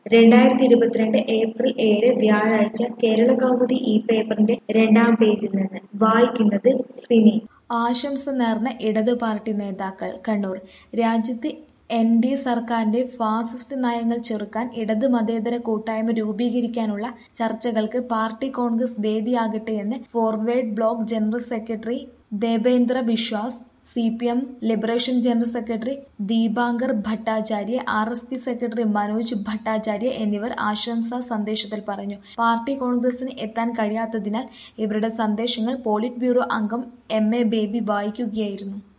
രണ്ടായിരത്തി ഇരുപത്തിരണ്ട് ഏപ്രിൽ ഏഴ് വ്യാഴാഴ്ച കേരള കൗമുദി ഈ പേപ്പറിന്റെ രണ്ടാം പേജിൽ നിന്ന് വായിക്കുന്നത് സിനി ആശംസ നേർന്ന ഇടതു പാർട്ടി നേതാക്കൾ കണ്ണൂർ രാജ്യത്ത് എൻ ഡി സർക്കാരിന്റെ ഫാസിസ്റ്റ് നയങ്ങൾ ചെറുക്കാൻ ഇടത് മതേതര കൂട്ടായ്മ രൂപീകരിക്കാനുള്ള ചർച്ചകൾക്ക് പാർട്ടി കോൺഗ്രസ് വേദിയാകട്ടെയെന്ന് Forward Bloc general secretary Debendra Biswas C P M Liberation general secretary Dipankar Bhattacharya R S P secretary Manoj Bhattacharya എന്നിവർ ആശംസാ സന്ദേശത്തിൽ പറഞ്ഞു പാർട്ടി കോൺഗ്രസിന് എത്താൻ കഴിയാത്തതിനാൽ ഇവരുടെ സന്ദേശങ്ങൾ പോളിറ്റ് ബ്യൂറോ അംഗം എം എ ബേബി വായിക്കുകയായിരുന്നു